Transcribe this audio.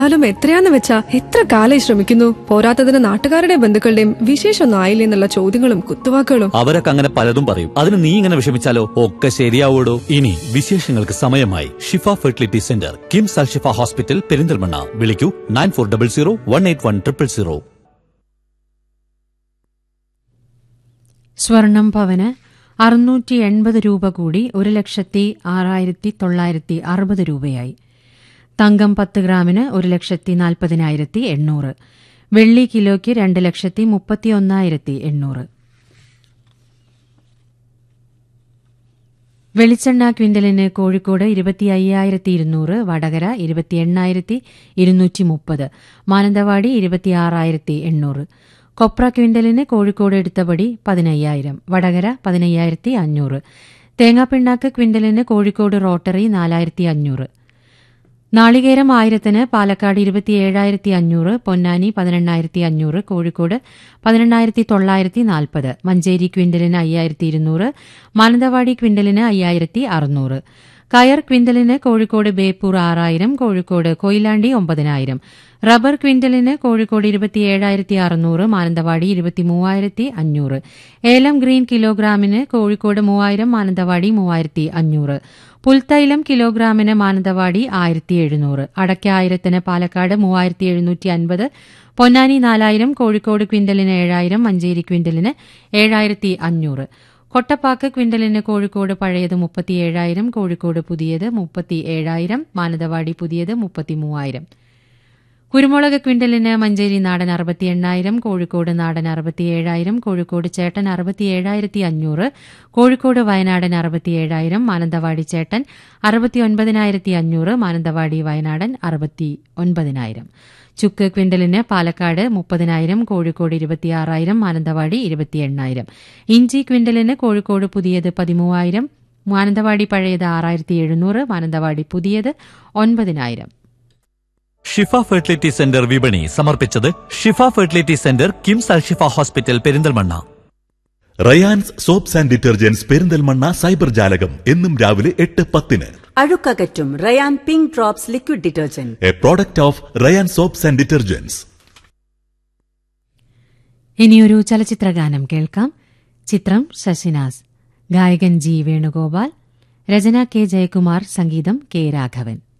എന്നാലും എത്രയാന്ന് വെച്ചാ എത്ര കാലായി ശ്രമിക്കുന്നു പോരാത്തതിന് നാട്ടുകാരുടെ ബന്ധുക്കളുടെയും വിശേഷമൊന്നും ആയില്ലേ എന്നുള്ള ചോദ്യങ്ങളും കുത്തുവാക്കുകളും അവരൊക്കെ അങ്ങനെ പലതും പറയും അതിന് നീ ഇങ്ങനെ വിഷമിച്ചാലോ ഒക്കെ ശരിയാവൂടോ ഇനി വിശേഷങ്ങൾക്ക് സമയമായി Shifa fertility centre KIMS Al Shifa hospital Perinthalmanna വിളിക്കൂ nine four double zero one eight one triple zero സ്വർണം പവന് അറുന്നൂറ്റി എൺപത് രൂപ കൂടി ഒരു ലക്ഷത്തി ആറായിരത്തി തൊള്ളായിരത്തി അറുപത് രൂപയായി തങ്കം പത്ത് ഗ്രാമിന് ഒരു ലക്ഷത്തി നാൽപ്പതിനായിരത്തി എണ്ണൂറ് വെള്ളി കിലോയ്ക്ക് രണ്ട് ലക്ഷത്തി മുപ്പത്തിയൊന്നായിരത്തി എണ്ണൂറ് വെളിച്ചെണ്ണ ക്വിന്റലിന് കോഴിക്കോട് ഇരുപത്തി അയ്യായിരത്തി ഇരുന്നൂറ് വടകര ഇരുപത്തി എണ്ണായിരത്തി ഇരുന്നൂറ്റി മുപ്പത് മാനന്തവാടി ഇരുപത്തിയാറായിരത്തി എണ്ണൂറ് കൊപ്ര ക്വിന്റലിന് കോഴിക്കോട് എടുത്തപടി പതിനയ്യായിരം വടകര പതിനയ്യായിരത്തി അഞ്ഞൂറ് തേങ്ങാപ്പിണ്ണാക്ക് ക്വിന്റലിന് കോഴിക്കോട് റോട്ടറി നാലായിരത്തി അഞ്ഞൂറ് നാളികേരം ആയിരത്തിന് പാലക്കാട് ഇരുപത്തിയേഴായിരത്തി അഞ്ഞൂറ് പൊന്നാനി പതിനെണ്ണായിരത്തി അഞ്ഞൂറ് കോഴിക്കോട് പതിനെണ്ണായിരത്തി തൊള്ളായിരത്തി നാൽപ്പത് മഞ്ചേരി ക്വിന്റലിന് അയ്യായിരത്തി ഇരുന്നൂറ് മാനന്തവാടി ക്വിന്റലിന് അയ്യായിരത്തി അറുന്നൂറ് കയർ ക്വിന്റലിന് കോഴിക്കോട് ബേപ്പൂർ ആറായിരം കോഴിക്കോട് കൊയിലാണ്ടി ഒമ്പതിനായിരം റബ്ബർ ക്വിന്റലിന് കോഴിക്കോട് ഇരുപത്തിയേഴായിരത്തി അറുന്നൂറ് മാനന്തവാടി ഇരുപത്തിമൂവായിരത്തി അഞ്ഞൂറ് ഏലം ഗ്രീൻ കിലോഗ്രാമിന് കോഴിക്കോട് മൂവായിരം മാനന്തവാടി മൂവായിരത്തി അഞ്ഞൂറ് പുൽത്തൈലം കിലോഗ്രാമിന് മാനന്തവാടി ആയിരത്തി എഴുന്നൂറ് അടയ്ക്ക ആയിരത്തിന് പാലക്കാട് മൂവായിരത്തി എഴുന്നൂറ്റി അൻപത് പൊന്നാനി നാലായിരം കോഴിക്കോട് ക്വിന്റലിന് ഏഴായിരം മഞ്ചേരി ക്വിന്റലിന് ഏഴായിരത്തി അഞ്ഞൂറ് കൊട്ടപ്പാക്ക് ക്വിന്റലിന് കോഴിക്കോട് പഴയത് മുപ്പത്തിയേഴായിരം കോഴിക്കോട് പുതിയത് മുപ്പത്തി ഏഴായിരം മാനന്തവാടി പുതിയത് മുപ്പത്തിമൂവായിരം കുരുമുളക് ക്വിന്റലിന് മഞ്ചേരി നാടൻ അറുപത്തി എണ്ണായിരം കോഴിക്കോട് നാടൻ അറുപത്തിയേഴായിരം കോഴിക്കോട് ചേട്ടൻ അറുപത്തിയേഴായിരത്തി അഞ്ഞൂറ് കോഴിക്കോട് വയനാടൻ അറുപത്തിയേഴായിരം മാനന്തവാടി ചേട്ടൻ അറുപത്തിയൊൻപതിനായിരത്തി അഞ്ഞൂറ് മാനന്തവാടി വയനാടൻ അറുപത്തി ഒൻപതിനായിരം ചുക്ക് ക്വിന്റലിന് പാലക്കാട് മുപ്പതിനായിരം കോഴിക്കോട് ഇരുപത്തിയാറായിരം മാനന്തവാടി ഇരുപത്തി എണ്ണായിരം ഇഞ്ചി ക്വിന്റലിന് കോഴിക്കോട് പുതിയത് പതിമൂവായിരം മാനന്തവാടി പഴയത് ആറായിരത്തി എഴുന്നൂറ് മാനന്തവാടി പുതിയത് ഒൻപതിനായിരം ഷിഫ ഫെർട്ടിലിറ്റി സെന്റർ വിപണി സമർപ്പിച്ചത് Shifa fertility centre KIMS Al Shifa hospital Perinthalmanna Rayans soaps and detergents Perinthalmanna cyber ജാലകം എന്നും രാവിലെ എട്ട് പത്തിന് അഴുക്കകറ്റും Rayan pink drops liquid detergent a product of Rayan soaps and detergents ഇനിയൊരു ചലച്ചിത്രഗാനം കേൾക്കാം ചിത്രം ശശിനാസ് ഗായകൻ ജി വേണുഗോപാൽ രചന കെ ജയകുമാർ സംഗീതം കെ രാഘവൻ